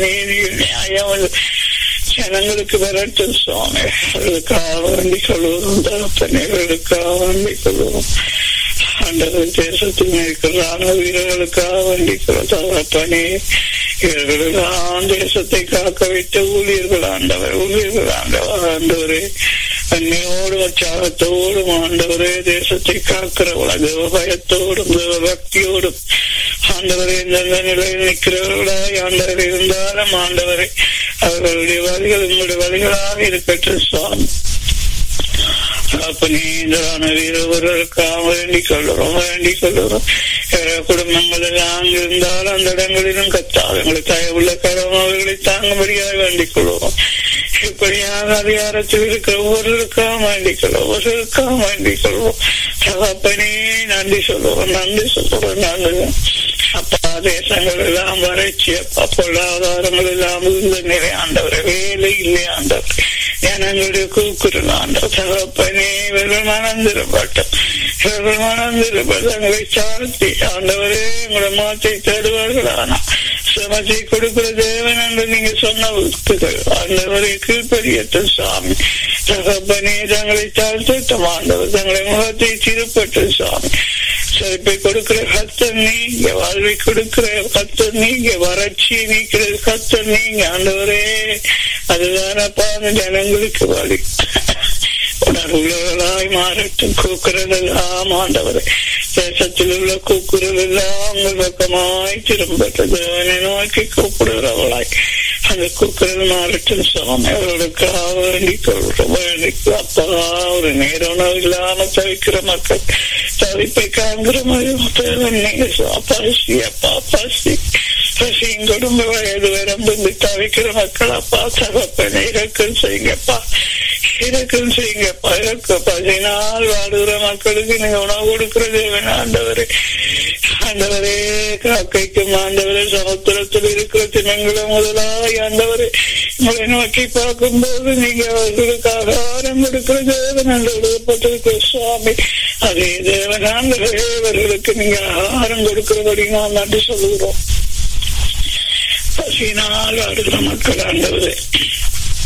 நீதியும் நியாயம் ஜனங்களுக்கு வரட்டும் சுவாமி அவர்களுக்காக வேண்டி கொள்வோம் தகப்பனைகளுக்காக வேண்டி கொள்வோம் ஆண்டவர் தேசத்தில் இருக்கிற ராணுவ வீரர்களுக்காக வேண்டி தகப்பனே இவர்களெல்லாம் தேசத்தை காக்க வைத்த ஊழியர்கள் ஆண்டவர் ஊழியர்கள் ஆண்டவர் ஆண்டவரே அன்னையோடு உற்சாகத்தோடும் ஆண்டவரே தேசத்தை காக்கிறவள தேவ பயத்தோடும் தேவ பக்தியோடும் ஆண்டவரை எந்தெந்த நிலையில் நிற்கிறவர்களாய் ஆண்டவர் இருந்தாலும் ஆண்டவரை அவர்களுடைய வழிகள் உங்களுடைய வழிகளாக இருக்கட்டும் சுவாமி புனிதரான வீரவர்களுக்காக வேண்டிக் கொள்ளுறோம் வேண்டிக் கொள்ளுறோம் குடும்பங்கள் எல்லாம் இருந்தாலும் அந்த இடங்களிலும் கத்தாது எங்களை தயவுள்ள கரம் அவர்களை தாங்கும்படியாக வேண்டிக் கொள்வோம் இப்படியாக அதிகாரத்தில் இருக்கிற ஒவ்வொருக்காக வேண்டிக் கொள்வோம் ஒவ்வொருக்காக வேண்டிக் கொள்வோம் தகப்பனே நன்றி சொல்லுவோம் நன்றி சொல்லுவோம் நன்றி அப்பா தேசங்கள் எல்லாம் வறட்சி அப்பா பொருளாதாரங்கள் எல்லாம் இருந்த நிலை ஆண்டவர் வேலை இல்லை ஆண்டவர் ஜனங்களுடைய கூக்குரல் ஆண்டவர் தகப்பனே இவர்கள் மனந்திரப்பட்டோம் இவர்கள் மனந்திரப்பட்டு தங்களை சார்த்தி ஆண்டவரே உங்களோட மாத்தை தேடுவார்கள் ஆனா சமத்தை கொடுக்கிற தேவன் என்று நீங்க சொன்ன உத்துகள் ஆண்டவரை கீழ்படியட்டும் சுவாமி தகப்பனே தங்களை தாழ்த்தட்டும் ஆண்டவர் தங்களை முகத்தை திருப்பட்டும் சுவாமி செழிப்பை கொடுக்கிற கத்தர் நீங்க வாழ்வை கொடுக்கிற கத்தர் நீங்க வறட்சி நீக்கிற கத்தர் நீங்க ஆண்டவரே அதுதானப்பா அந்த ஜனங்களுக்கு வழி உணர்வுள்ளவர்களாய் மாறட்டும் கூக்குரல் எல்லாம் ஆண்டவர் தேசத்தில் உள்ள கூக்குரல் எல்லாம் உங்கள் பக்கமாய் திரும்பட்டது தேவனை நோக்கி கூப்பிடுகிறவளாய் அந்த கூக்குரல் மாறட்டும் சுவாமி அவர்களுக்காக வேண்டிக் கொள்றோம் வேண்டிக் அப்பா ஒரு நேர உணவு இல்லாம தவிக்கிற மக்கள் தவிப்பை காண்கிற மாதிரி நீங்க பசி அப்பா பசி பசியும் குடும்ப வயது வரம்பு தவிக்கிற மக்கள் அப்பா தகப்பனை இறக்கம் செய்யுங்கப்பா இறக்கம் செய்யுங்கப்பா இறக்க பதினால் வாடுகிற மக்களுக்கு நீங்க உணவு கொடுக்கிற தேவன் ஆண்டவரே ஆண்டவரே காக்கைக்கும் ஆண்டவரே சமுத்திரத்தில் இருக்கிற தினங்களும் முதலாய் ஆண்டவரே உங்களை நோக்கி பார்க்கும்போது நீங்க அவர்களுக்கு ஆகாரம் கொடுக்கிற தேவன் என்று எழுதப்பட்டிருக்கிற சுவாமி அதே தேவன் ஆண்டவரே அவர்களுக்கு நீங்க ஆகாரம் கொடுக்கிறபடி நாம் நன்றி சொல்லுகிறோம் பசியினால் ஆடுகிற மக்கள் ஆண்டவரே